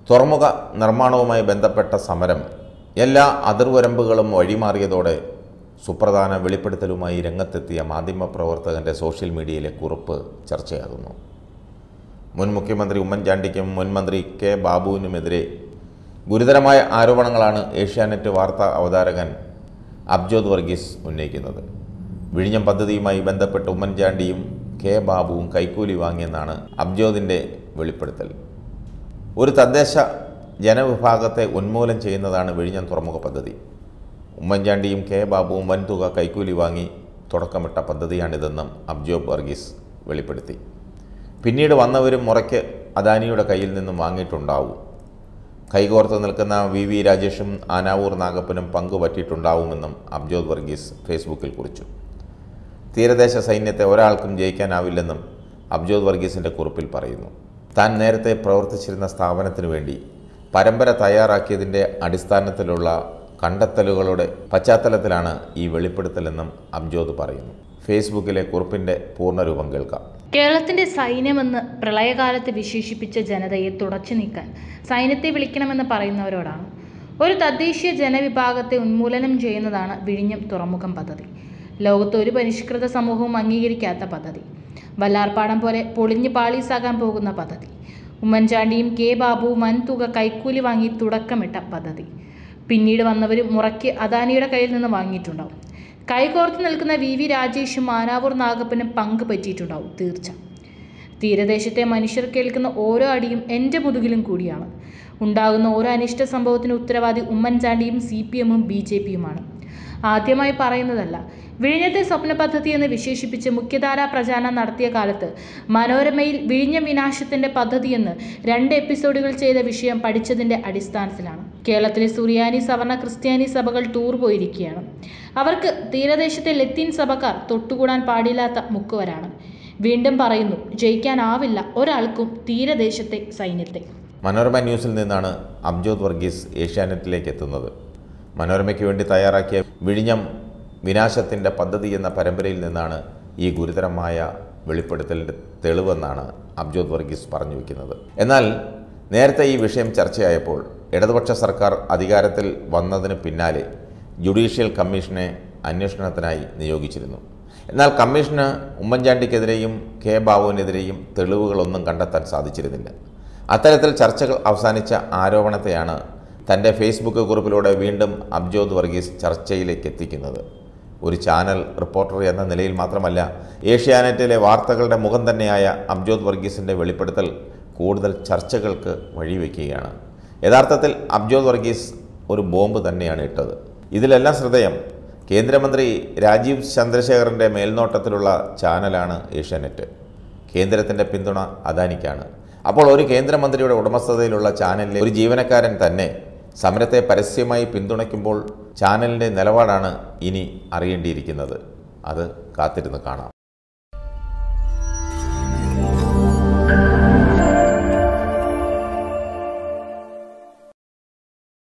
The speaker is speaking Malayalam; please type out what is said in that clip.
തുറമുഖ നിർമ്മാണവുമായി ബന്ധപ്പെട്ട സമരം എല്ലാ അതിർവരമ്പുകളും വഴിമാറിയതോടെ സുപ്രധാന വെളിപ്പെടുത്തലുമായി രംഗത്തെത്തിയ മാധ്യമപ്രവർത്തകൻ്റെ സോഷ്യൽ മീഡിയയിലെ കുറിപ്പ് ചർച്ചയാകുന്നു മുൻ മുഖ്യമന്ത്രി ഉമ്മൻചാണ്ടിക്കും മുൻ മന്ത്രി കെ ബാബുവിനുമെതിരെ ഗുരുതരമായ ആരോപണങ്ങളാണ് ഏഷ്യാനെറ്റ് വാർത്താ അവതാരകൻ അബ്ജോദ് വർഗീസ് ഉന്നയിക്കുന്നത് വിഴിഞ്ഞം പദ്ധതിയുമായി ബന്ധപ്പെട്ട് ഉമ്മൻചാണ്ടിയും കെ ബാബുവും കൈക്കൂലി വാങ്ങിയെന്നാണ് അബ്ജോദിൻ്റെ വെളിപ്പെടുത്തൽ ഒരു തദ്ദേശ ജനവിഭാഗത്തെ ഉന്മൂലനം ചെയ്യുന്നതാണ് വിഴിഞ്ഞം തുറമുഖ പദ്ധതി ഉമ്മൻചാണ്ടിയും കെ ബാബുവും വൻതുക കൈക്കൂലി വാങ്ങി തുടക്കമിട്ട പദ്ധതിയാണിതെന്നും അബ്ജോബ് വർഗീസ് വെളിപ്പെടുത്തി പിന്നീട് വന്നവരും മുറയ്ക്ക് അദാനിയുടെ കയ്യിൽ നിന്നും വാങ്ങിയിട്ടുണ്ടാവും കൈകോർത്ത് നിൽക്കുന്ന വി വി രാജേഷും ആനാവൂർ നാഗപ്പനും പങ്ക് പറ്റിയിട്ടുണ്ടാവുമെന്നും അബ്ജോദ് വർഗീസ് ഫേസ്ബുക്കിൽ കുറിച്ചു തീരദേശ സൈന്യത്തെ ഒരാൾക്കും ജയിക്കാനാവില്ലെന്നും അബ്ജോദ് വർഗീസിൻ്റെ കുറിപ്പിൽ പറയുന്നു താൻ നേരത്തെ പ്രവർത്തിച്ചിരുന്ന സ്ഥാപനത്തിനു വേണ്ടി പരമ്പര തയ്യാറാക്കിയതിൻ്റെ അടിസ്ഥാനത്തിലുള്ള കണ്ടെത്തലുകളുടെ പശ്ചാത്തലത്തിലാണ് ഈ വെളിപ്പെടുത്തലെന്നും അബ്ജോദ് പറയുന്നു ഫേസ്ബുക്കിലെ കുറിപ്പിൻ്റെ പൂർണ്ണരൂപം കേൾക്കാം കേരളത്തിന്റെ സൈന്യമെന്ന് പ്രളയകാലത്ത് വിശേഷിപ്പിച്ച ജനതയെ തുടച്ചു നീക്കാൻ സൈന്യത്തെ വിളിക്കണമെന്ന് പറയുന്നവരോടാണ് ഒരു തദ്ദേശീയ ജനവിഭാഗത്തെ ഉന്മൂലനം ചെയ്യുന്നതാണ് വിഴിഞ്ഞം തുറമുഖം പദ്ധതി ലോകത്ത് ഒരു പരിഷ്കൃത സമൂഹവും അംഗീകരിക്കാത്ത പദ്ധതി വല്ലാർപ്പാടം പോലെ പൊളിഞ്ഞു പാളീസാകാൻ പോകുന്ന പദ്ധതി ഉമ്മൻചാണ്ടിയും കെ ബാബുവും വൻതുക കൈക്കൂലി വാങ്ങി തുടക്കമിട്ട പദ്ധതി പിന്നീട് വന്നവരും മുറയ്ക്ക് അദാനിയുടെ കയ്യിൽ നിന്ന് വാങ്ങിയിട്ടുണ്ടാവും കൈകോർത്ത് നിൽക്കുന്ന വി വി രാജേഷും മാനാവൂർ നാഗപ്പനും പങ്ക് പറ്റിയിട്ടുണ്ടാവും തീർച്ച തീരദേശത്തെ മനുഷ്യർ കേൾക്കുന്ന ഓരോ അടിയും എൻ്റെ മുതുകിലും കൂടിയാണ് ഉണ്ടാകുന്ന ഓരോ അനിഷ്ട സംഭവത്തിന് ഉത്തരവാദി ഉമ്മൻചാണ്ടിയും സി പി എമ്മും ബി ജെ പിയുമാണ് ആദ്യമായി പറയുന്നതല്ല വിഴിഞ്ഞത്തെ സ്വപ്ന പദ്ധതി എന്ന് വിശേഷിപ്പിച്ച് മുഖ്യധാരാ പ്രചാരണം നടത്തിയ കാലത്ത് മനോരമയിൽ വിഴിഞ്ഞം വിനാശത്തിന്റെ പദ്ധതിയെന്ന് രണ്ട് എപ്പിസോഡുകൾ ചെയ്ത വിഷയം പഠിച്ചതിന്റെ അടിസ്ഥാനത്തിലാണ് കേരളത്തിലെ സുറിയാനി സവർണ ക്രിസ്ത്യാനി സഭകൾ ടൂർ പോയിരിക്കുകയാണ് അവർക്ക് തീരദേശത്തെ ലത്തീൻ സഭക്കാർ തൊട്ടുകൂടാൻ പാടില്ലാത്ത മുക്കുവരാണ് വീണ്ടും പറയുന്നു ജയിക്കാനാവില്ല ഒരാൾക്കും തീരദേശത്തെ സൈന്യത്തെ മനോരമ ന്യൂസിൽ നിന്നാണ് അബ്ജോദ് വർഗീസ് ഏഷ്യാനെറ്റിലേക്ക് എത്തുന്നത് മനോരമയ്ക്ക് വേണ്ടി തയ്യാറാക്കിയ വിഴിഞ്ഞം വിനാശത്തിൻ്റെ പദ്ധതി എന്ന പരമ്പരയിൽ നിന്നാണ് ഈ ഗുരുതരമായ വെളിപ്പെടുത്തലിൻ്റെ തെളിവെന്നാണ് അബ്ജോദ് വർഗീസ് പറഞ്ഞു വയ്ക്കുന്നത് എന്നാൽ നേരത്തെ ഈ വിഷയം ചർച്ചയായപ്പോൾ ഇടതുപക്ഷ സർക്കാർ അധികാരത്തിൽ വന്നതിന് പിന്നാലെ ജുഡീഷ്യൽ കമ്മീഷനെ അന്വേഷണത്തിനായി നിയോഗിച്ചിരുന്നു എന്നാൽ കമ്മീഷന് ഉമ്മൻചാണ്ടിക്കെതിരെയും കെ ബാബുവിനെതിരെയും തെളിവുകളൊന്നും കണ്ടെത്താൻ സാധിച്ചിരുന്നില്ല അത്തരത്തിൽ ചർച്ചകൾ അവസാനിച്ച ആരോപണത്തെയാണ് തൻ്റെ ഫേസ്ബുക്ക് കുറിപ്പിലൂടെ വീണ്ടും അബ്ജോദ് വർഗീസ് ചർച്ചയിലേക്ക് എത്തിക്കുന്നത് ഒരു ചാനൽ റിപ്പോർട്ടർ എന്ന നിലയിൽ മാത്രമല്ല ഏഷ്യാനെറ്റിലെ വാർത്തകളുടെ മുഖം തന്നെയായ അബ്ജോദ് വർഗീസിൻ്റെ വെളിപ്പെടുത്തൽ കൂടുതൽ ചർച്ചകൾക്ക് വഴിവെക്കുകയാണ് യഥാർത്ഥത്തിൽ അബ്ജോദ് വർഗീസ് ഒരു ബോംബ് തന്നെയാണ് ഇട്ടത് ഇതിലെല്ലാം ശ്രദ്ധേയം കേന്ദ്രമന്ത്രി രാജീവ് ചന്ദ്രശേഖറിൻ്റെ മേൽനോട്ടത്തിലുള്ള ചാനലാണ് ഏഷ്യാനെറ്റ് കേന്ദ്രത്തിൻ്റെ പിന്തുണ അദാനിക്കാണ് അപ്പോൾ ഒരു കേന്ദ്രമന്ത്രിയുടെ ഉടമസ്ഥതയിലുള്ള ചാനലിലെ ഒരു ജീവനക്കാരൻ തന്നെ സമരത്തെ പരസ്യമായി പിന്തുണയ്ക്കുമ്പോൾ ചാനലിൻ്റെ നിലപാടാണ് ഇനി അറിയേണ്ടിയിരിക്കുന്നത് അത് കാത്തിരുന്ന് കാണാം